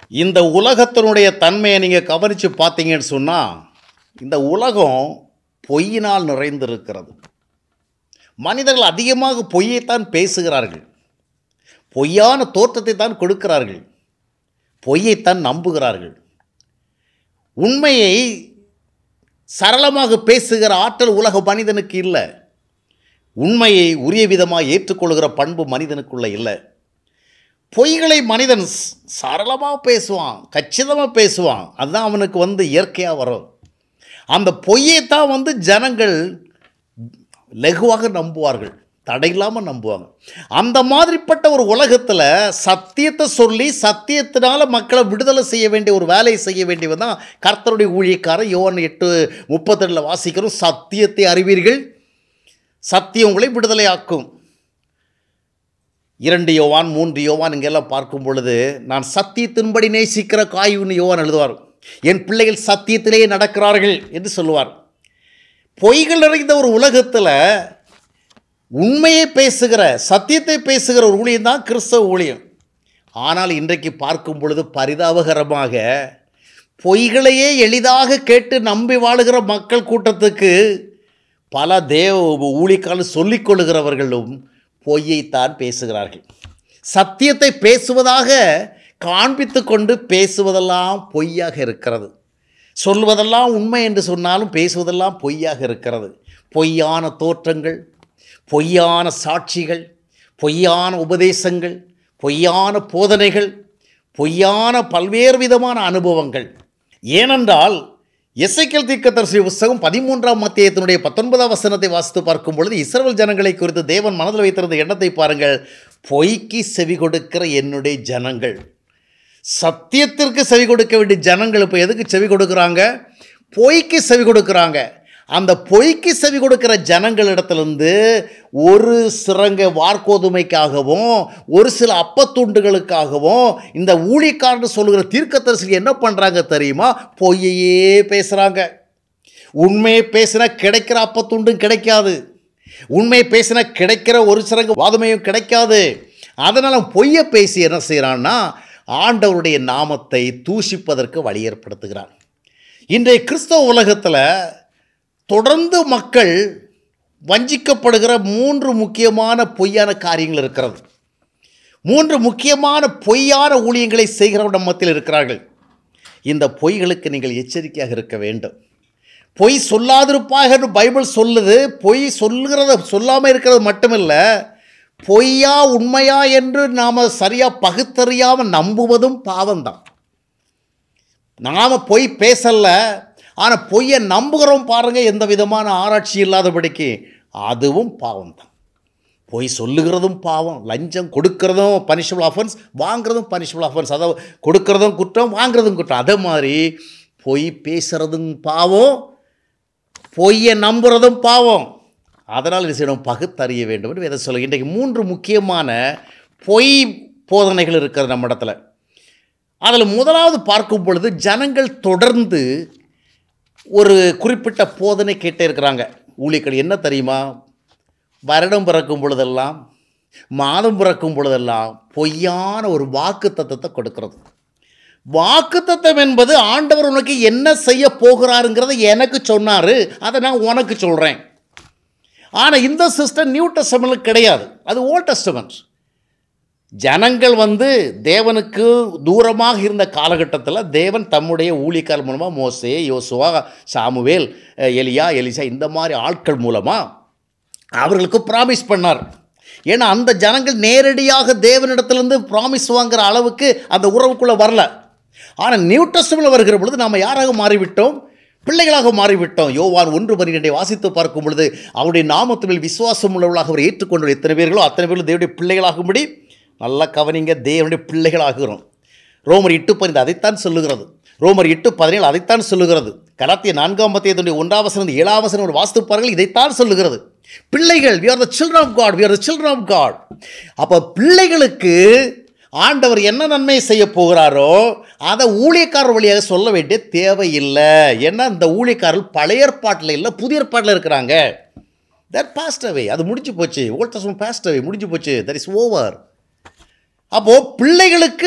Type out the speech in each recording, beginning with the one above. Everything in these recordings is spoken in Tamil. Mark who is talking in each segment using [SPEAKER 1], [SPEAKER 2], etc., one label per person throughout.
[SPEAKER 1] இந்த உலகத்தினுடைய தன்மையை நீங்கள் கவனித்து பார்த்தீங்கன்னு சொன்னால் இந்த உலகம் பொய்யினால் நிறைந்திருக்கிறது மனிதர்கள் அதிகமாக பொய்யைத்தான் பேசுகிறார்கள் பொய்யான தோற்றத்தை தான் கொடுக்கிறார்கள் பொய்யைத்தான் நம்புகிறார்கள் உண்மையை சரளமாக பேசுகிற ஆற்றல் உலக மனிதனுக்கு இல்லை உண்மையை உரிய விதமாக ஏற்றுக்கொள்கிற பண்பு மனிதனுக்குள்ள இல்லை பொய்களை மனிதன் ஸ்- சரளமாக பேசுவான் கச்சிதமாக பேசுவான் அதுதான் அவனுக்கு வந்து இயற்கையாக வரும் அந்த பொய்யைத்தான் வந்து ஜனங்கள் லகுவாக நம்புவார்கள் தடையில்லாமல் நம்புவாங்க அந்த மாதிரிப்பட்ட ஒரு உலகத்தில் சத்தியத்தை சொல்லி சத்தியத்தினால மக்களை விடுதலை செய்ய வேண்டிய ஒரு வேலையை செய்ய வேண்டியவன் தான் கர்த்தருடைய ஊழியக்காரன் யோவான் எட்டு முப்பத்தெண்டில் வாசிக்கிறோம் சத்தியத்தை அறிவீர்கள் சத்தியம் உங்களை விடுதலையாக்கும் இரண்டு யோவான் மூன்று யோவான் இங்கெல்லாம் பார்க்கும் பொழுது நான் சத்தியத்தின்படி நேசிக்கிற காயுன்னு யோவான் எழுதுவார் என் பிள்ளைகள் சத்தியத்திலேயே நடக்கிறார்கள் என்று சொல்லுவார் பொய்கள் நிறைந்த ஒரு உலகத்தில் உண்மையை பேசுகிற சத்தியத்தை பேசுகிற ஒரு ஊழியம் தான் கிறிஸ்தவ ஊழியம் ஆனால் இன்றைக்கு பார்க்கும் பொழுது பரிதாபகரமாக பொய்களையே எளிதாக கேட்டு நம்பி வாழுகிற மக்கள் கூட்டத்துக்கு பல தேவ ஊழிக்காலும் சொல்லிக் கொள்ளுகிறவர்களும் பொய்யைத்தான் பேசுகிறார்கள் சத்தியத்தை பேசுவதாக காண்பித்து கொண்டு பேசுவதெல்லாம் பொய்யாக இருக்கிறது சொல்வதெல்லாம் உண்மை என்று சொன்னாலும் பேசுவதெல்லாம் பொய்யாக இருக்கிறது பொய்யான தோற்றங்கள் பொய்யான சாட்சிகள் பொய்யான உபதேசங்கள் பொய்யான போதனைகள் பொய்யான பல்வேறு விதமான அனுபவங்கள் ஏனென்றால் எசைக்கல் தீர்க்கதரிசி புஸ்தகம் பதிமூன்றாம் மத்தியத்தினுடைய பத்தொன்பதாம் வசனத்தை வாசித்து பார்க்கும் பொழுது இஸ்ரவேல் ஜனங்களை குறித்து தேவன் மனதில் வைத்திருந்த எண்ணத்தை பாருங்கள் பொய்க்கு செவி கொடுக்கிற என்னுடைய ஜனங்கள் சத்தியத்திற்கு செவி கொடுக்க வேண்டிய ஜனங்கள் இப்போ எதுக்கு செவி கொடுக்குறாங்க பொய்க்கு செவி கொடுக்குறாங்க அந்த பொய்க்கு செவி கொடுக்கிற ஜனங்களிடத்திலிருந்து ஒரு சிறங்க வார்கோதுமைக்காகவும் ஒரு சில அப்பத்துண்டுகளுக்காகவும் இந்த ஊழியக்காரன்னு சொல்லுகிற தீர்க்கதரிசி என்ன பண்ணுறாங்க தெரியுமா பொய்யையே பேசுகிறாங்க உண்மையை பேசினா கிடைக்கிற அப்பத்துண்டும் கிடைக்காது உண்மையை பேசினா கிடைக்கிற ஒரு சிறங்க வாதமையும் கிடைக்காது அதனால் பொய்யை பேசி என்ன செய்கிறான்னா ஆண்டவருடைய நாமத்தை தூஷிப்பதற்கு வழி ஏற்படுத்துகிறான் இன்றைய கிறிஸ்தவ உலகத்தில் தொடர்ந்து மக்கள் வஞ்சிக்கப்படுகிற மூன்று முக்கியமான பொய்யான காரியங்கள் இருக்கிறது மூன்று முக்கியமான பொய்யான ஊழியங்களை செய்கிறவர்கள் மத்தியில் இருக்கிறார்கள் இந்த பொய்களுக்கு நீங்கள் எச்சரிக்கையாக இருக்க வேண்டும் பொய் சொல்லாதிருப்பாக என்று பைபிள் சொல்லுது பொய் சொல்லுகிறத சொல்லாமல் இருக்கிறது மட்டுமில்ல பொய்யா உண்மையா என்று நாம் சரியாக பகுத்தறியாமல் நம்புவதும் பாவம்தான் நாம் பொய் பேசல ஆனால் பொய்யை நம்புகிறோம் பாருங்கள் எந்த விதமான ஆராய்ச்சி இல்லாதபடிக்கு அதுவும் பாவம் தான் பொய் சொல்லுகிறதும் பாவம் லஞ்சம் கொடுக்கறதும் பனிஷபிள் ஆஃபன்ஸ் வாங்குறதும் பனிஷபிள் ஆஃபன்ஸ் அதாவது கொடுக்கறதும் குற்றம் வாங்குறதும் குற்றம் அதே மாதிரி பொய் பேசுகிறதும் பாவம் பொய்யை நம்புறதும் பாவம் அதனால் என்ன செய்யணும் பகுத்தறிய வேண்டும் என்று வேத சொல்ல இன்றைக்கு மூன்று முக்கியமான பொய் போதனைகள் இருக்கிறது நம்ம இடத்துல அதில் முதலாவது பார்க்கும் பொழுது ஜனங்கள் தொடர்ந்து ஒரு குறிப்பிட்ட போதனை கேட்டே இருக்கிறாங்க ஊழியர்கள் என்ன தெரியுமா வருடம் பிறக்கும் பொழுதெல்லாம் மாதம் பிறக்கும் பொழுதெல்லாம் பொய்யான ஒரு வாக்கு தத்தத்தை கொடுக்கிறது வாக்குத்தத்தம் என்பது ஆண்டவர் உனக்கு என்ன செய்ய போகிறாருங்கிறத எனக்கு சொன்னார் அதை நான் உனக்கு சொல்கிறேன் ஆனால் இந்த சிஸ்டம் நியூ டெஸ்டமெண்ட்டில் கிடையாது அது ஓல்ட் டெஸ்டமெண்ட் ஜனங்கள் வந்து தேவனுக்கு தூரமாக இருந்த காலகட்டத்தில் தேவன் தம்முடைய ஊழியக்காரர் மூலமாக மோசே யோசுவா சாமுவேல் அஹ், எலியா எலிசா இந்த மாதிரி ஆட்கள் மூலமாக அவர்களுக்கு ப்ராமிஸ் பண்ணார் ஏன்னா அந்த ஜனங்கள் நேரடியாக தேவனிடத்திலிருந்து ப்ராமிஸ் வாங்குற அளவுக்கு அந்த உறவுக்குள்ளே வரல ஆனால் நியூ டெஸ்டமில் வருகிற பொழுது நாம் யாராக மாறிவிட்டோம் பிள்ளைகளாக மாறிவிட்டோம் யோவான் ஒன்று பன்னிரெண்டை வாசித்து பார்க்கும் பொழுது அவருடைய நாமத்தில் விசுவாசம் உள்ளவர்களாக அவர் ஏற்றுக்கொண்ட எத்தனை பேர்களோ அத்தனை பேர்களும் தேவனுடைய பிள்ளைகளாகும்படி நல்லா கவனிங்க தேவனுடைய பிள்ளைகளாகிறோம் ரோமர் எட்டு பதினைந்து அதைத்தான் சொல்லுகிறது ரோமர் எட்டு பதினேழு அதைத்தான் சொல்லுகிறது கலாத்திய நான்காம் பத்தியத்துடைய ஒன்றாம் வசனம் ஏழாம் வசனம் ஒரு வாஸ்து பாருங்கள் இதைத்தான் சொல்லுகிறது பிள்ளைகள் we are the children of God we are the children of God அப்போ பிள்ளைகளுக்கு ஆண்டவர் என்ன நன்மை செய்ய போகிறாரோ அதை ஊழியக்காரர் வழியாக சொல்ல வேண்டிய தேவையில்லை ஏன்னா இந்த ஊழியக்காரர்கள் பழைய ஏற்பாட்டில் இல்லை புதிய ஏற்பாட்டில் இருக்கிறாங்க தட் பாஸ்ட் அவே அது முடிஞ்சு போச்சு ஓல்ட் டெஸ்டமெண்ட் பாஸ்ட் அவே முடிஞ்சு போச்சு தட் இஸ் ஓவர் அப்போது பிள்ளைகளுக்கு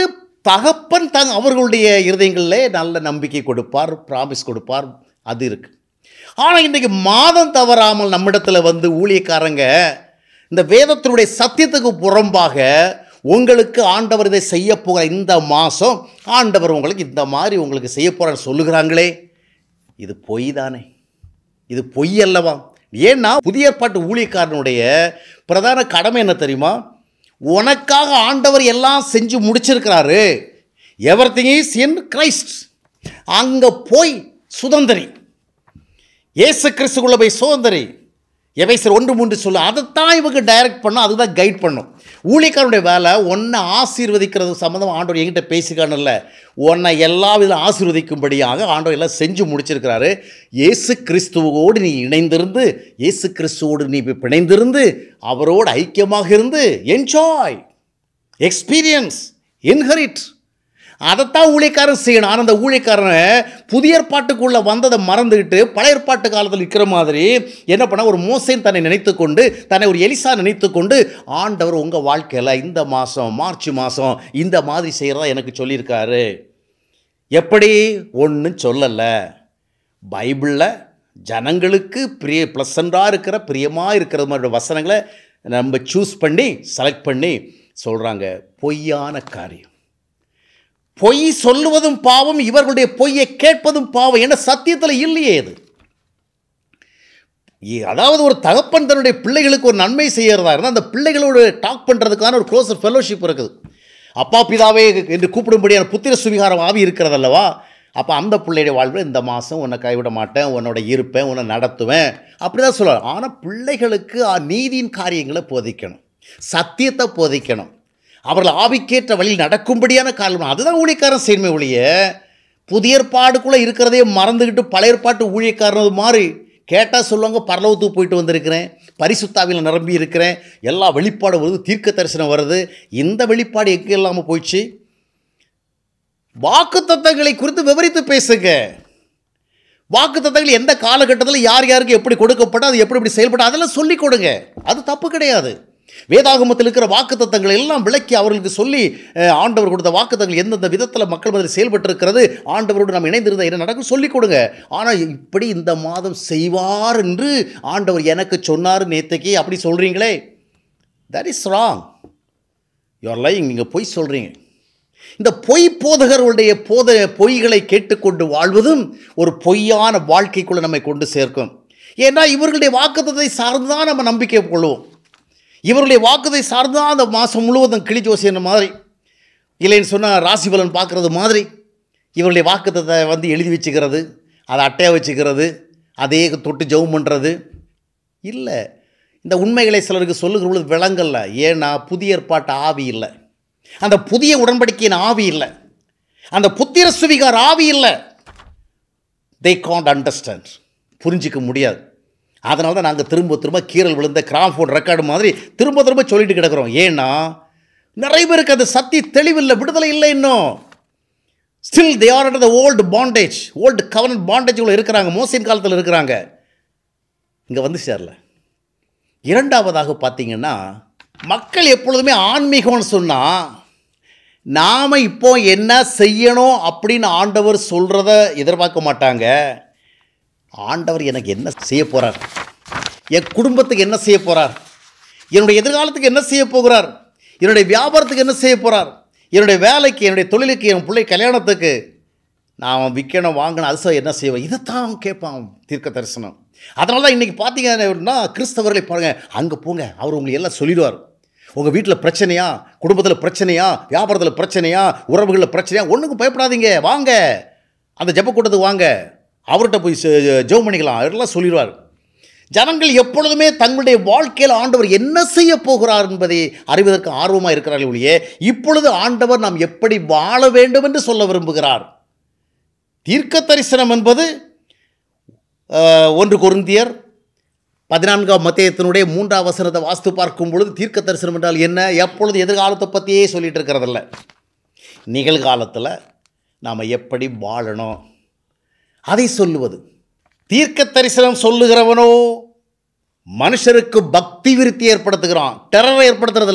[SPEAKER 1] தகப்பன் தங் அவர்களுடைய இருதயங்களிலே நல்ல நம்பிக்கை கொடுப்பார் ப்ராமிஸ் கொடுப்பார் அது இருக்கு ஆனால் இன்றைக்கு மாதம் தவறாமல் நம்மிடத்தில் வந்து ஊழியக்காரங்க இந்த வேதத்தினுடைய சத்தியத்துக்கு புறம்பாக உங்களுக்கு ஆண்டவர் இதை செய்ய போகிற இந்த மாதம் ஆண்டவர் உங்களுக்கு இந்த மாதிரி உங்களுக்கு செய்ய போகிறான்னு சொல்லுகிறாங்களே இது பொய் தானே இது பொய் அல்லவா ஏன்னா புதிய ஏற்பாட்டு ஊழியக்காரனுடைய பிரதான கடமை என்ன தெரியுமா உனக்காக ஆண்டவர் எல்லாம் செஞ்சு முடிச்சிருக்கிறாரு everything is in Christ அங்கே போய் சுதந்திரி இயேசு கிறிஸ்துக்குள்ள போய் சுதந்திரி எவைசர் ஒன்று மூன்று சொல்லு அதைத்தான் இவங்க டைரக்ட் பண்ணும் அதுதான் கைட் பண்ணும் ஊழியக்காரனுடைய வேலை உன்னை ஆசீர்வதிக்கிறது சம்மந்தம் ஆண்டவர் என்கிட்ட பேசிக்கானல்ல உன்னை எல்லா வித ஆசீர்வதிக்கும்படியாக ஆண்டவர் எல்லாம் செஞ்சு முடிச்சிருக்கிறாரு இயேசு கிறிஸ்துவோடு நீ இணைந்திருந்து இயேசு கிறிஸ்துவோடு நீ பிணைந்திருந்து அவரோடு ஐக்கியமாக இருந்து என்ஜாய் எக்ஸ்பீரியன்ஸ் இன்ஹெரிட் அதைத்தான் ஊழியக்காரன் செய்யணும் ஆனால் அந்த ஊழியக்காரன் புதிய ஏற்பாட்டுக்குள்ளே வந்ததை மறந்துக்கிட்டு பழைய ஏற்பாட்டு காலத்தில் இருக்கிற மாதிரி என்ன பண்ண ஒரு மோசேன் தன்னை நினைத்து கொண்டு தன்னை ஒரு எலிசா நினைத்து கொண்டு ஆண்டவர் உங்கள் வாழ்க்கையில் இந்த மாதம் மார்ச் மாதம் இந்த மாதிரி செய்கிறதா எனக்கு சொல்லியிருக்காரு எப்படி ஒன்றும் சொல்லலை பைபிளில் ஜனங்களுக்கு பிரிய ப்ளசண்டாக இருக்கிற பிரியமாக இருக்கிற மாதிரி வசனங்களை நம்ம சூஸ் பண்ணி செலக்ட் பண்ணி சொல்கிறாங்க பொய்யான காரியம் பொய் சொல்லுவதும் பாவம் இவர்களுடைய பொய்யை கேட்பதும் பாவம் என சத்தியத்தில் இல்லையே இது இ- அதாவது ஒரு தகப்பன் தன்னுடைய பிள்ளைகளுக்கு ஒரு நன்மை செய்யறதா இருந்தால் அந்த பிள்ளைகளோடு டாக் பண்ணுறதுக்கான ஒரு க்ளோஸ் ஃபெலோஷிப் இருக்குது அப்பா பிதாவே என்று கூப்பிடும்படியான புத்திர சுவிகாரம் ஆவி இருக்கிறதல்லவா அப்போ அந்த பிள்ளையுடைய வாழ்வில் இந்த மாதம் உன்னை கைவிட மாட்டேன் உன்னோட இருப்பேன் உன்னை நடத்துவேன் அப்படி தான் சொல்லுவார் ஆனால் பிள்ளைகளுக்கு ஆ, நீதியின் காரியங்களை போதிக்கணும் சத்தியத்தை போதிக்கணும் அவர்கள் ஆவிக்கேற்ற வழியில் நடக்கும்படியான காரணம் அதுதான் ஊழியக்காரன் செய்யணுமே ஒழிய புதிய ஏற்பாடுக்குள்ளே இருக்கிறதே மறந்துக்கிட்டு பழைய ஏற்பாட்டு ஊழியக்காரனது மாதிரி கேட்டால் சொல்லுவாங்க பரலவத்துக்கு போயிட்டு வந்திருக்கிறேன் பரிசுத்தாவில் நிரம்பி இருக்கிறேன் எல்லா வெளிப்பாடு வருது தீர்க்க தரிசனம் வருது இந்த வெளிப்பாடு எங்கே இல்லாமல் போயிடுச்சு வாக்கு தத்தங்களை குறித்து விவரித்து பேசுங்க வாக்கு தத்தங்கள் எந்த காலகட்டத்தில் யார் யாருக்கு எப்படி கொடுக்கப்பட்ட அது எப்படி எப்படி செயல்பட்ட அதெல்லாம் சொல்லிக் கொடுங்க அது தப்பு கிடையாது வேதாகமத்தில் இருக்கிற வாக்கு தத்தங்களை எல்லாம் விளக்கி அவர்களுக்கு சொல்லி அஹ், ஆண்டவர் கொடுத்த வாக்கு தத்தங்கள் எந்தெந்த விதத்தில் மக்கள் மத்தியில் செயல்பட்டிருக்கிறது ஆண்டவரோடு நாம் இணைந்திருந்த என்ன நடக்கும் சொல்லிக் கொடுங்க ஆனால் இப்படி இந்த மாதம் செய்வார் என்று ஆண்டவர் எனக்கு சொன்னார் நேத்தைக்கு அப்படி சொல்கிறீங்களே that is wrong you're lying நீங்கள் பொய் சொல்கிறீங்க இந்த பொய் போதகர்களுடைய போத பொய்களை கேட்டுக்கொண்டு வாழ்வதும் ஒரு பொய்யான வாழ்க்கைக்குள்ளே நம்மை கொண்டு சேர்க்கும் ஏன்னா இவர்களுடைய வாக்குத்தத்தை சார்ந்து தான் நம்ம நம்பிக்கை கொள்வோம் இவருடைய வாக்குதை சார்ந்து தான் அந்த மாதம் முழுவதும் கிளி ஜோசியன் மாதிரி இல்லைன்னு சொன்னால் ராசி பலன் பார்க்குறது மாதிரி இவருடைய வாக்குத்தத்தை வந்து எழுதி வச்சுக்கிறது அதை அட்டையாக வச்சுக்கிறது அதே தொட்டு ஜெபம் பண்ணுறது இல்லை இந்த உண்மைகளை சிலருக்கு சொல்லுகிற பொழுது விளங்கல்ல ஏன்னா புதிய ஏற்பாட்டு ஆவி இல்லை அந்த புதிய உடன்படிக்கையின் ஆவி இல்லை அந்த புத்திர சுவிகார் ஆவி இல்லை தே காண்ட் அண்டர்ஸ்டாண்ட் புரிஞ்சிக்க முடியாது அதனால தான் நாங்கள் திரும்ப திரும்ப கீரல் விழுந்த கிராம்ஃபோர்ட் ரெக்கார்டு மாதிரி திரும்ப திரும்ப சொல்லிட்டு கிடக்குறோம் ஏன்னா நிறைய பேருக்கு அது சத்தி தெளிவில்லை விடுதலை இல்லை இன்னும் still they are under the old bondage old கவர்னன் பாண்டேஜ் உள்ள இருக்கிறாங்க மோசின் காலத்தில் இருக்கிறாங்க இங்கே வந்து சேரல இரண்டாவதாக பார்த்தீங்கன்னா மக்கள் எப்பொழுதுமே ஆன்மீகம்னு சொன்னால் நாம் இப்போ என்ன செய்யணும் அப்படின்னு ஆண்டவர் சொல்கிறத எதிர்பார்க்க மாட்டாங்க ஆண்டவர் எனக்கு என்ன செய்ய போகிறார் என் குடும்பத்துக்கு என்ன செய்ய போகிறார் என்னுடைய எதிர்காலத்துக்கு என்ன செய்ய போகிறார் என்னுடைய வியாபாரத்துக்கு என்ன செய்ய போகிறார் என்னுடைய வேலைக்கு என்னுடைய தொழிலுக்கு என் பிள்ளை கல்யாணத்துக்கு நான் விற்கணும் வாங்கணும் அது என்ன செய்வேன் இதைத்தான் அவன் கேட்பான் தீர்க்க தரிசனம் அதனால தான் இன்றைக்கி பார்த்தீங்கன்னா கிறிஸ்தவர்களை பாருங்கள் அங்கே போங்க அவர் உங்களுக்கு எல்லாம் சொல்லிடுவார் உங்கள் வீட்டில் பிரச்சனையா குடும்பத்தில் பிரச்சனையா வியாபாரத்தில் பிரச்சனையா உறவுகளில் பிரச்சனையா ஒன்றுக்கும் பயப்படாதீங்க வாங்க அந்த ஜெப கூட்டத்துக்கு வாங்க அவர்கிட்ட போய் ஜெபம் பண்ணிக்கலாம் அவரெல்லாம் சொல்லிடுவார் ஜனங்கள் எப்பொழுதுமே தங்களுடைய வாழ்க்கையில் ஆண்டவர் என்ன செய்ய போகிறார் என்பதை அறிவதற்கு ஆர்வமாக இருக்கிறார்கள் ஒழிய இப்பொழுது ஆண்டவர் நாம் எப்படி வாழ வேண்டும் என்று சொல்ல விரும்புகிறார் தீர்க்க தரிசனம் என்பது அஹ், ஒன்று கொருந்தியர் பதினான்காம் மத்தியத்தினுடைய மூன்றாம் வசனத்தை வாஸ்து பார்க்கும் பொழுது தீர்க்க தரிசனம் என்றால் என்ன எப்பொழுது எதிர்காலத்தை பற்றியே சொல்லிட்டு இருக்கிறதில்ல நிகழ்காலத்தில் நாம் எப்படி வாழணும் அதை சொல்லுவது தீர்க்க தரிசனம் சொல்லுகிறவனோ மனுஷருக்கு பக்தி விருத்தி ஏற்படுத்துகிறான் டெரரை ஏற்படுத்துறதில்ல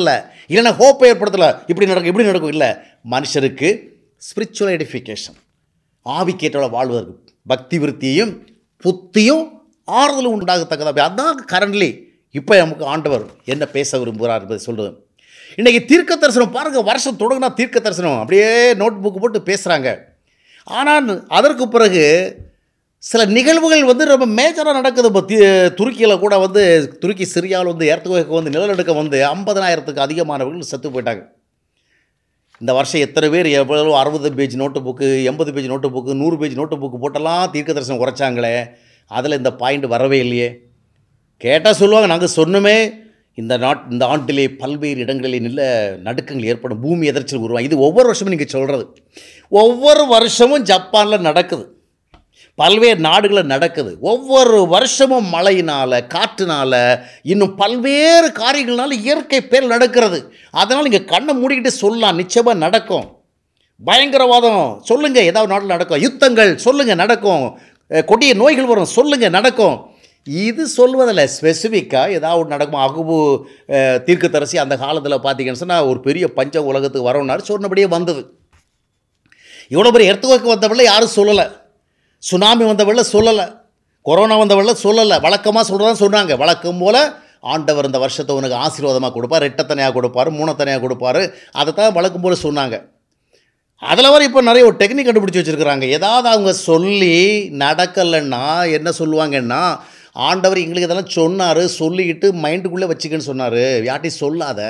[SPEAKER 1] இல்லைன்னா ஹோப்பை ஏற்படுத்தலை இப்படி நடக்கும் இப்படி நடக்கும் இல்லை மனுஷருக்கு ஸ்பிரிச்சுவல் எடிஃபிகேஷன் ஆவிக்கேற்றவளை வாழ்வதற்கு பக்தி விருத்தியும் புத்தியும் ஆறுதலும் உண்டாகத்தக்கதா அதான் கரண்ட்லி இப்போ நமக்கு ஆண்டவர் என்ன பேச விரும்புகிறார் என்பதை சொல்கிறது இன்றைக்கி தீர்க்க தரிசனம் பாருங்கள் வருஷம் தொடங்கினா தீர்க்க தரிசனம் அப்படியே நோட் புக்கு போட்டு பேசுகிறாங்க ஆனால் அதற்கு பிறகு சில நிகழ்வுகள் வந்து ரொம்ப மேஜராக நடக்குது இப்போ துருக்கியில் கூட வந்து துருக்கி சிரியாவில் வந்து ஏர்த்துக்கு வந்து நிலநடுக்கம் வந்து ஐம்பதனாயிரத்துக்கு அதிகமானவர்கள் செத்து போயிட்டாங்க இந்த வருஷம் எத்தனை பேர் எவ்வளோ அறுபது பேஜ் நோட்டு புக்கு எண்பது பேஜ் நோட்டு புக்கு நூறு பேஜ் நோட்டு புக்கு போட்டெல்லாம் தீர்க்க தரிசனம் குறைச்சாங்களே அதில் இந்த பாயிண்ட் வரவே இல்லையே கேட்டால் சொல்லுவாங்க நாங்கள் சொன்னோமே இந்த நாட் இந்த ஆண்டிலே பல்வேறு இடங்களில் நில நடுக்கங்கள் ஏற்படும் பூமி எதிர்ச்சல் உருவாகும் இது ஒவ்வொரு வருஷமும் நீங்கள் சொல்கிறது ஒவ்வொரு வருஷமும் ஜப்பானில் நடக்குது பல்வேறு நாடுகளில் நடக்குது ஒவ்வொரு வருஷமும் மழையினால் காற்றுனால இன்னும் பல்வேறு காரியங்கள்னால இயற்கை பேர் நடக்கிறது அதனால் இங்கே கண்ணை மூடிக்கிட்டு சொல்லலாம் நிச்சயமாக நடக்கும் பயங்கரவாதம் சொல்லுங்கள் ஏதாவது நாட்டில் நடக்கும் யுத்தங்கள் சொல்லுங்கள் நடக்கும் அஹ் கொடிய நோய்கள் வரும் சொல்லுங்கள் நடக்கும் இது சொல்வதில்ல ஸ்பெசிஃபிக்காக ஏதாவது நடக்கும் அகுபு தீர்க்கதரிசி அந்த காலத்தில் பார்த்தீங்கன்னு சொன்னால் ஒரு பெரிய பஞ்ச உலகத்துக்கு வரணும்னாரு சொன்னபடியே வந்தது இவ்வளோ பெரிய எர்த்துக்கு வந்தவள்ள யாரும் சொல்லலை சுனாமி வந்தவள்ள சொல்லலை கொரோனா வந்தவள்ள சொல்லலை வழக்கமாக சொல்கிறதான் சொன்னாங்க வழக்கம் போல் ஆண்டவர் இந்த வருஷத்தை உனக்கு ஆசீர்வாதமாக கொடுப்பார் ரெட்டத்தனையாக கொடுப்பார் மூணத்தனையாக கொடுப்பார் அதை தான் வழக்கம் போல் சொன்னாங்க அதில் வர இப்போ நிறைய ஒரு டெக்னிக் கண்டுபிடிச்சி வச்சுருக்குறாங்க ஏதாவது அவங்க சொல்லி நடக்கலைன்னா என்ன சொல்லுவாங்கன்னா ஆண்டவர் எங்களுக்கு இதெல்லாம் சொன்னார் சொல்லிக்கிட்டு மைண்டுக்குள்ளே வச்சுக்கன்னு சொன்னார் யார்ட்டையும் சொல்லாத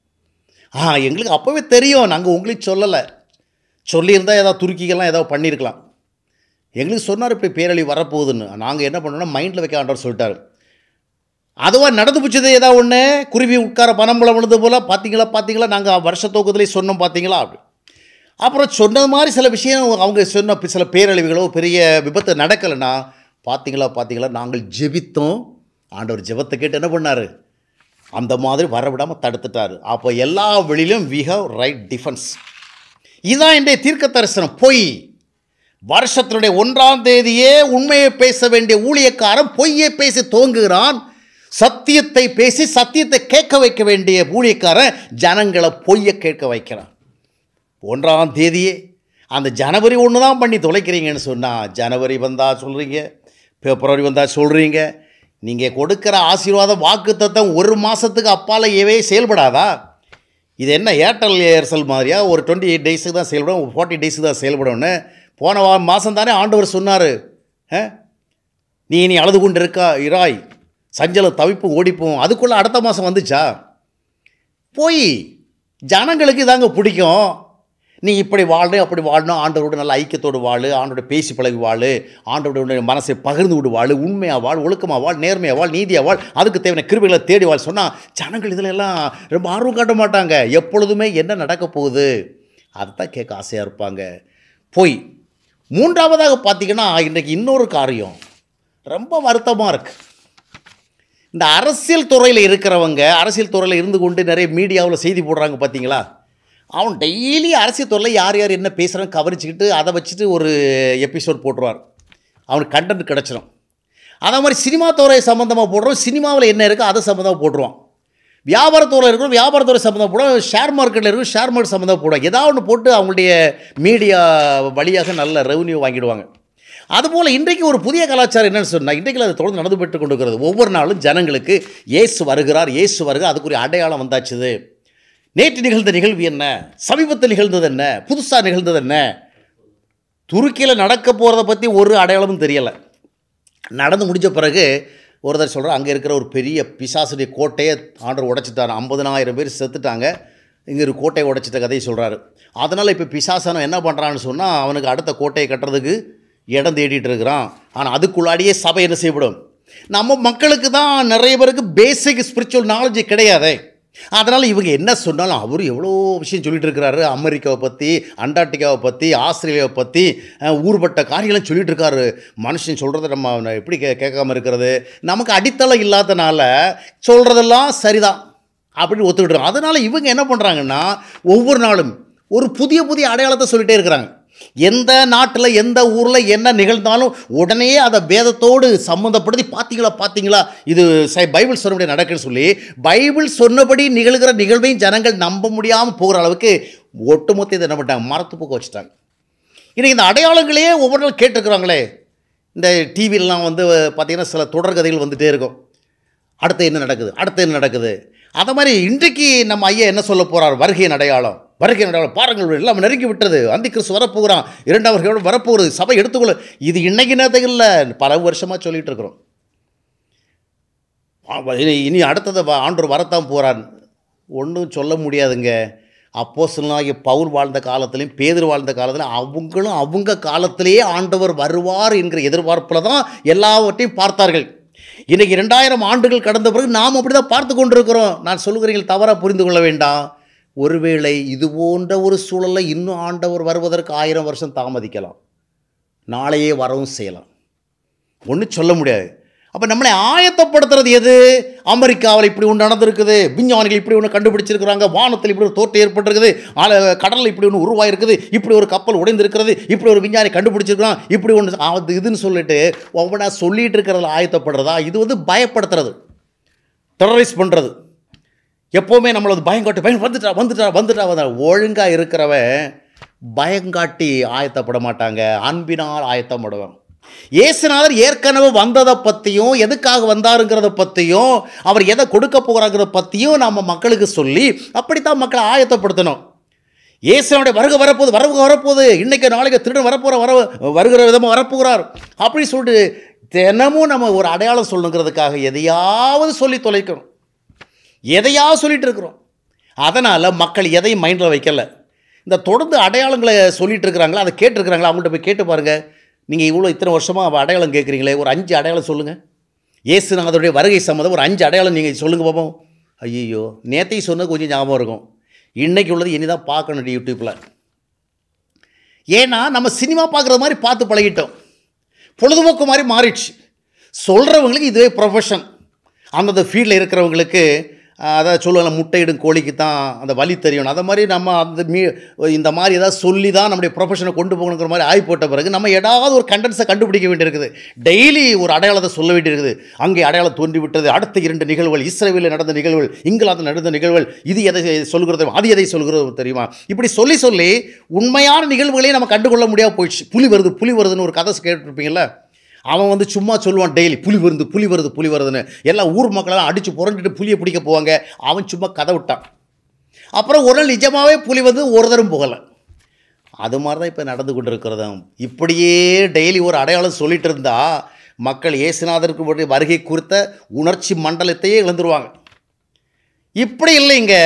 [SPEAKER 1] ஆ எங்களுக்கு அப்போவே தெரியும் நாங்கள் உங்களுக்கு சொல்லலை சொல்லியிருந்தால் ஏதாவது துருக்கிகள்லாம் ஏதாவது பண்ணியிருக்கலாம் எங்களுக்கு சொன்னார் இப்படி பேரழிவு வரப்போகுதுன்னு நாங்கள் என்ன பண்ணோம்னா மைண்டில் வைக்க ஆண்டவர் சொல்லிட்டாரு அதுவாக நடந்து போச்சது ஏதாவது ஒன்று குருவி உட்கார பனம்பழம் விழுது போல் பார்த்தீங்களா பார்த்தீங்களா நாங்கள் வருஷ தூக்கத்துலேயே சொன்னோம் பார்த்தீங்களா அப்படி அப்புறம் சொன்னது மாதிரி சில விஷயம் அவங்க சொன்ன சில பேரழிவுகளோ பெரிய விபத்து நடக்கலைன்னா பார்த்தீங்களா பார்த்தீங்களா நாங்கள் ஜெபித்தோம் ஆண்டவர் ஜெபத்தை கேட்டு என்ன பண்ணார் அந்த மாதிரி வரவிடாமல் தடுத்துட்டார் அப்போ எல்லா வெளியிலும் வி ஹவ் ரைட் டிஃபென்ஸ் இதுதான் இன்றைய தீர்க்க தரிசனம் பொய் வருஷத்தினுடைய ஒன்றாம் தேதியே உண்மையை பேச வேண்டிய ஊழியக்காரன் பொய்யை பேசி தோங்குகிறான் சத்தியத்தை பேசி சத்தியத்தை கேட்க வைக்க வேண்டிய ஊழியக்காரன் ஜனங்களை பொய்யை கேட்க வைக்கிறான் ஒன்றாம் தேதியே அந்த ஜனவரி ஒன்று தான் பண்ணி தொலைக்கிறீங்கன்னு சொன்னால் ஜனவரி வந்தால் சொல்கிறீங்க பிப்ரவரி வந்தால் சொல்கிறீங்க நீங்கள் கொடுக்குற ஆசீர்வாதம் வாக்கு தத்தம் ஒரு மாதத்துக்கு அப்பாலேயே செயல்படாதா இது என்ன ஏர்டெல் ஏர்செல் மாதிரியா ஒரு டுவெண்ட்டி எயிட் டேஸுக்கு தான் செயல்படும் ஒரு ஃபார்ட்டி டேஸுக்கு தான் செயல்படும்னு போன வா மாதம் தானே ஆண்டவர் சொன்னார் நீ நீ அழுது கொண்டு இருக்கா இராய் சஞ்சலம் தவிப்பும் ஓடிப்போம் அதுக்குள்ளே அடுத்த மாதம் வந்துச்சா போய் ஜனங்களுக்கு இதாங்க பிடிக்கும் நீ இப்படி வாழு அப்படி வாழணும் ஆண்டவரோட நல்ல ஐக்கியத்தோடு வாழு ஆண்டோட பேசி பழகி வாழு ஆண்டோட மனசை பகிர்ந்து விடு வாழு உண்மையாக வாழ் ஒழுக்கமாக வாழ் நேர்மையாக வாழ் நீதியாக வாழ் அதுக்கு தேவையான கிருபிகளை தேடி வாழ் சொன்னால் ஜனங்கள் இதில் எல்லாம் ரொம்ப ஆர்வம் காட்ட மாட்டாங்க எப்பொழுதுமே என்ன நடக்க போகுது அதைத்தான் கேட்க ஆசையாக இருப்பாங்க போய் மூன்றாவதாக பார்த்தீங்கன்னா இன்றைக்கு இன்னொரு காரியம் ரொம்ப வருத்தமாக இருக்குது இந்த அரசியல் துறையில் இருக்கிறவங்க அரசியல் துறையில் இருந்து கொண்டு நிறைய மீடியாவில் செய்தி போடுறாங்க பார்த்தீங்களா அவன் டெய்லி அரசியல் துறையில் யார் யார் என்ன பேசுகிறான்னு கவனிச்சுக்கிட்டு அதை வச்சுட்டு ஒரு எபிசோட் போட்டுருவார் அவனுக்கு கண்டென்ட் கிடச்சிரும் அதே மாதிரி சினிமா துறை சம்மந்தமாக போடுறோம் சினிமாவில் என்ன இருக்கோ அதை சம்மந்தமாக போட்டுருவான் வியாபாரத்துறை இருக்கிறோம் வியாபாரத்துறை சம்மந்தம் போடுவோம் ஷேர் மார்க்கெட்டில் இருக்கும் ஷேர் மார்க்கெட் சம்மந்தம் போடுவோம் ஏதாவது ஒன்று போட்டு அவங்களுடைய மீடியா வழியாக நல்ல ரெவன்யூ வாங்கிடுவாங்க அதுபோல் இன்றைக்கு ஒரு புதிய கலாச்சாரம் என்னன்னு சொன்னால் இன்றைக்கு அது தொடர்ந்து நடந்து பெற்று கொண்டு இருக்கிறது ஒவ்வொரு நாளும் ஜனங்களுக்கு இயேசு வருகிறார் இயேசு வருகிறார் அதுக்குரிய அடையாளம் வந்தாச்சுது நேற்று நிகழ்ந்த நிகழ்வு என்ன சமீபத்தில் நிகழ்ந்தது என்ன புதுசாக நிகழ்ந்தது என்ன துருக்கியில் நடக்க போகிறத பற்றி ஒரு அடையாளமும் தெரியலை நடந்து முடிஞ்ச பிறகு ஒருத்தர் சொல்கிறார் அங்கே இருக்கிற ஒரு பெரிய பிசாசுடைய கோட்டையை ஆண்டர் உடைச்சிட்டார் ஐம்பதனாயிரம் பேர் செத்துட்டாங்க இங்கே ஒரு கோட்டையை உடைச்சிட்ட கதையை சொல்கிறாரு அதனால் இப்போ பிசாசனம் என்ன பண்ணுறான்னு சொன்னால் அவனுக்கு அடுத்த கோட்டையை கட்டுறதுக்கு இடம் தேடிட்டு இருக்கிறான் ஆனால் அதுக்குள்ளாடியே சபை என்ன செய்யப்படும் நம்ம மக்களுக்கு தான் நிறைய பேருக்கு பேசிக் ஸ்பிரிச்சுவல் நாலேஜ் கிடையாதே அதனால் இவங்க என்ன சொன்னாலும் அவர் எவ்வளோ விஷயம் சொல்லிட்டு இருக்கிறாரு அமெரிக்காவை பற்றி அண்டார்டிகாவை பற்றி ஆஸ்திரேலியாவை பற்றி அஹ், ஊர்பட்ட காரியங்கள்லாம் சொல்லிட்டு இருக்காரு மனுஷன் சொல்கிறத நம்ம எப்படி கே கேட்காம இருக்கிறது நமக்கு அடித்தளம் இல்லாதனால சொல்கிறதெல்லாம் சரிதான் அப்படின்னு ஒத்துக்கிட்டு அதனால் இவங்க என்ன பண்ணுறாங்கன்னா ஒவ்வொரு நாளும் ஒரு புதிய புதிய அடையாளத்தை சொல்லிட்டே இருக்கிறாங்க எந்த நாட்டில் எந்த ஊரில் என்ன நிகழ்ந்தாலும் உடனே அதை வேதத்தோடு சம்மந்தப்படுத்தி பார்த்தீங்களா பார்த்தீங்களா இது சை- பைபிள் சொன்னபடி நடக்குன்னு சொல்லி பைபிள் சொன்னபடி நிகழ்கிற நிகழ்வையும் ஜனங்கள் நம்ப முடியாமல் போகிற அளவுக்கு ஒட்டுமொத்த இதை என்ன பண்ணிட்டாங்க மரத்து போக்க வச்சுட்டாங்க இன்னைக்கு இந்த அடையாளங்களே ஒவ்வொரு நாள் கேட்டிருக்கிறாங்களே இந்த டிவிலலாம் வந்து பார்த்திங்கன்னா சில தொடர்கதைகள் வந்துகிட்டே இருக்கும் அடுத்து என்ன நடக்குது அடுத்து என்ன நடக்குது அதை மாதிரி இன்றைக்கு நம்ம ஐயா என்ன சொல்ல போகிறார் வருகையின் அடையாளம் வருகையின் அடையாளம் பாருங்கள் எல்லாம் நெருங்கி விட்டது அந்தி கிறிஸ்து வரப்போகிறான் இரண்டாம் வருகையோடு வரப்போகிறது சபை எடுத்துக்கொள்ள இது இன்னைக்கு நேரத்துக்கு இல்லை பல வருஷமாக சொல்லிட்டு இருக்கிறோம் ஆ, இனி இனி அடுத்தது வ- ஆண்டவர் வரத்தான் போகிறான் ஒன்றும் சொல்ல முடியாதுங்க அப்போ சொன்னாகிய பவுல் வாழ்ந்த காலத்திலையும் பேதர் வாழ்ந்த காலத்திலையும் அவங்களும் அவங்க காலத்திலேயே ஆண்டவர் வருவார் என்கிற எதிர்பார்ப்பில் தான் எல்லாவற்றையும் பார்த்தார்கள் இன்னைக்கு இரண்டாயிரம் ஆண்டுகள் கடந்த பிறகு நாம் அப்படி தான் பார்த்து கொண்டிருக்கிறோம் நான் சொல்லுகிறீர்கள் தவறாக புரிந்து கொள்ள வேண்டாம் ஒருவேளை இது போன்ற ஒரு சூழலில் இன்னும் ஆண்டவர் வருவதற்கு ஆயிரம் வருஷம் தாமதிக்கலாம் நாளையே வரவும் செய்யலாம் ஒன்றும் சொல்ல முடியாது அப்போ நம்மளை ஆயத்தப்படுத்துறது எது அமெரிக்காவில் இப்படி ஒன்று நடந்திருக்குது விஞ்ஞானிகள் இப்படி ஒன்று கண்டுபிடிச்சிருக்கிறாங்க வானத்தில் இப்படி ஒரு தோட்டம் ஏற்பட்டிருக்குது ஆல கடலில் இப்படி ஒன்று உருவாயிருக்குது இப்படி ஒரு கப்பல் உடைந்திருக்கிறது இப்படி ஒரு விஞ்ஞானி கண்டுபிடிச்சிருக்கிறான் இப்படி ஒன்று அது இதுன்னு சொல்லிட்டு ஒவ்வொன்றா சொல்லிட்டு இருக்கிறதுல ஆயத்தப்படுறதா இது வந்து பயப்படுத்துறது டெரரைஸ் பண்ணுறது எப்போவுமே நம்மளது பயங்காட்டி பயம் வந்துட்டா வந்துட்டா வந்துட்டா வந்தா ஒழுங்காக இருக்கிறவன் பயங்காட்டி ஆயத்தப்பட மாட்டாங்க அன்பினால் ஆயத்தப்படுவான் இயேசுநாதர் ஏற்கனவே வந்ததை பற்றியும் எதுக்காக வந்தாருங்கிறத பற்றியும் அவர் எதை கொடுக்க போகிறாங்கிறத பற்றியும் நம்ம மக்களுக்கு சொல்லி அப்படித்தான் மக்களை ஆயத்தப்படுத்தணும் இயேசுனுடைய வருகை வரப்போகுது வரவு வரப்போகுது இன்னைக்கு நாளைக்கு திருடன் வரப்போகிற வர வருகிற விதமாக வரப்போகிறார் அப்படி சொல்லிட்டு தினமும் நம்ம ஒரு அடையாளம் சொல்லணுங்கிறதுக்காக எதையாவது சொல்லி தொலைக்கணும் எதையாவது சொல்லிட்டு இருக்கிறோம் அதனால் மக்கள் எதையும் மைண்டில் வைக்கல இந்த தொடர்ந்து அடையாளங்களை சொல்லிட்டு இருக்கிறாங்களா அதை கேட்டிருக்கிறாங்களா அவங்கள்ட்ட போய் கேட்டு பாருங்கள் நீங்கள் இவ்வளோ இத்தனை வருஷமாக அடையாளம் கேட்குறீங்களே ஒரு அஞ்சு அடையாளம் சொல்லுங்கள் இயேசுநாதருடைய வருகை சம்மந்தம் ஒரு அஞ்சு அடையாளம் நீங்கள் சொல்லுங்கள் பாப்போம் ஐயோ நேத்தையும் சொன்னது கொஞ்சம் ஞாபகம் இருக்கும் இன்னைக்கு உள்ளது இனி தான் பார்க்கணும் யூடியூப்பில் ஏன்னா நம்ம சினிமா பார்க்குற மாதிரி பார்த்து பழகிட்டோம் பொழுதுபோக்கு மாதிரி மாறிடுச்சு சொல்கிறவங்களுக்கு இதுவே ப்ரொஃபஷன் அந்தந்த ஃபீல்டில் இருக்கிறவங்களுக்கு அஹ், அதாவது சொல்லுவாங்க முட்டையிடும் கோழிக்கு தான் அந்த வலி தெரியணும் அதை மாதிரி நம்ம அந்த மீ இந்த மாதிரி ஏதாவது சொல்லி தான் நம்முடைய ப்ரொஃபஷனை கொண்டு போகணுங்கிற மாதிரி ஆகி போட்ட பிறகு நம்ம ஏதாவது ஒரு கண்டென்ஸை கண்டுபிடிக்க வேண்டியிருக்குது டெய்லி ஒரு அடையாளத்தை சொல்ல வேண்டியிருக்குது அங்கே அடையாளம் தோன்றி விட்டது அடுத்த இரண்டு நிகழ்வுகள் இஸ்ரேலில் நடந்த நிகழ்வுகள் இங்கிலாந்தில் நடந்த நிகழ்வுகள் இது எதை சொல்கிறது அது எதை சொல்கிறது தெரியுமா இப்படி சொல்லி சொல்லி உண்மையான நிகழ்வுகளையும் நம்ம கண்டுகொள்ள முடியாம போயிடுச்சு புலி வருது புலி வருதுன்னு ஒரு கதை கேட்டிருப்பீங்கல்ல அவன் வந்து சும்மா சொல்லுவான் டெய்லி புலி வருது புலி வருது புலி வருதுன்னு எல்லாம் ஊர் மக்களெல்லாம் அடித்து புரண்டுட்டு புலியை பிடிக்க போவாங்க அவன் சும்மா கதை விட்டான் அப்புறம் ஒரு நாள் நிஜமாகவே புலி வந்து ஒரு தரம் போகலை அது மாதிரி தான் இப்போ நடந்து கொண்டு இருக்கிறதாம் இப்படியே டெய்லி ஒரு அடையாளம் சொல்லிட்டு இருந்தா மக்கள் இயேசுநாதருக்கு உடைய வருகை குறித்த உணர்ச்சி மண்டலத்தையே இழந்துருவாங்க இப்படி இல்லைங்க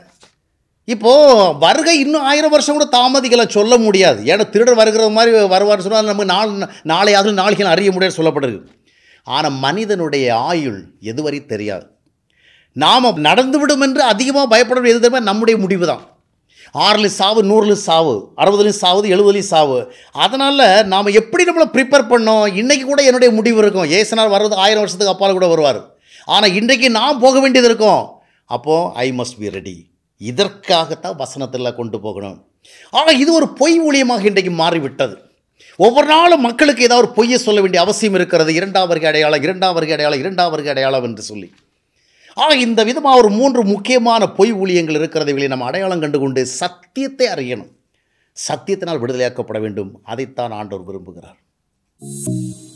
[SPEAKER 1] இப்போது வருகை இன்னும் ஆயிரம் வருஷம் கூட தாமதிக்கலாம் சொல்ல முடியாது ஏன்னா திருடர் வருகிற மாதிரி வருவார்னு சொன்னால் நம்ம நாள் நாளையாவது நாளைக்கு அறிய முடியாது சொல்லப்படுறது ஆனால் மனிதனுடைய ஆயுள் எதுவரை தெரியாது நாம் நடந்துவிடும் என்று அதிகமாக பயப்பட எது தெரியுமா நம்முடைய முடிவு தான் ஆறுலையும் சாவு நூறுலையும் சாவு அறுபதுலையும் சாவு எழுபதுலையும் சாவு அதனால் நாம் எப்படி நம்மளை ப்ரிப்பேர் பண்ணோம் இன்றைக்கி கூட என்னுடைய முடிவு இருக்கும் ஏசனார் வர்றது ஆயிரம் வருஷத்துக்கு அப்பால் கூட வருவார் ஆனால் இன்றைக்கு நான் போக வேண்டியது இருக்கும் அப்போது ஐ மஸ்ட் பி ரெடி இதற்காகத்தான் வசனத்தில் கொண்டு போகணும் ஆக இது ஒரு பொய் ஊழியமாக இன்றைக்கு மாறிவிட்டது ஒவ்வொரு நாளும் மக்களுக்கு ஏதாவது ஒரு பொய்யை சொல்ல வேண்டிய அவசியம் இருக்கிறது இரண்டாம் வருகை அடையாளம் இரண்டாம் வருகை அடையாளம் இரண்டாம் வருகை அடையாளம் என்று சொல்லி ஆக இந்த விதமாக ஒரு மூன்று முக்கியமான பொய் ஊழியங்கள் இருக்கிறதை நம்ம அடையாளம் கண்டுகொண்டு சத்தியத்தை அறியணும் சத்தியத்தினால் விடுதலையாக்கப்பட வேண்டும் அதைத்தான் ஆண்டவர் விரும்புகிறார்